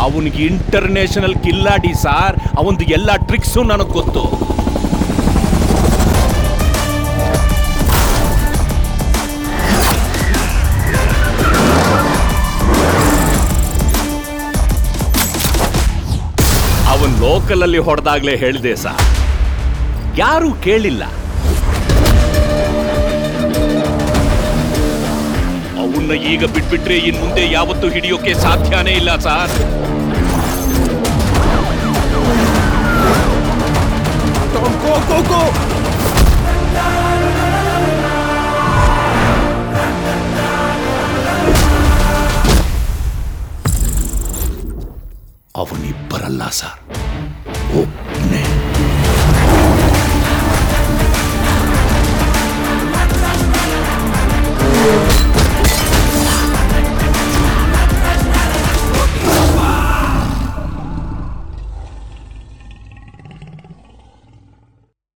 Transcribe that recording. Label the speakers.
Speaker 1: ಅವನಿಗೆ international ಕಿಲ್ಲಾಡಿ sir ಅವನದು ಎಲ್ಲ ಟ್ರಿಕ್ಸು ನನಗೆ ಗೊತ್ತು ಅವನ್ ಲೋಕಲಲ್ಲಿ ಹೊಡೆದಾಗ್ಲೇ ಹೇಳಿದೆ ಸರ್ ಯಾರೂ ಕೇಳಿಲ್ಲ ಅವನ್ನ ಈಗ ಬಿಟ್ಬಿಟ್ರೆ ಇನ್ ಮುಂದೆ ಯಾವತ್ತೂ ಹಿಡಿಯೋಕೆ ಸಾಧ್ಯನೇ ಇಲ್ಲ ಸರ್
Speaker 2: ಗೋ ಗೋ ಗೋ
Speaker 1: ಅವನಿಬ್ಬರಲ್ಲ ಸರ್ ಒಬ್ನೇ
Speaker 2: ಆ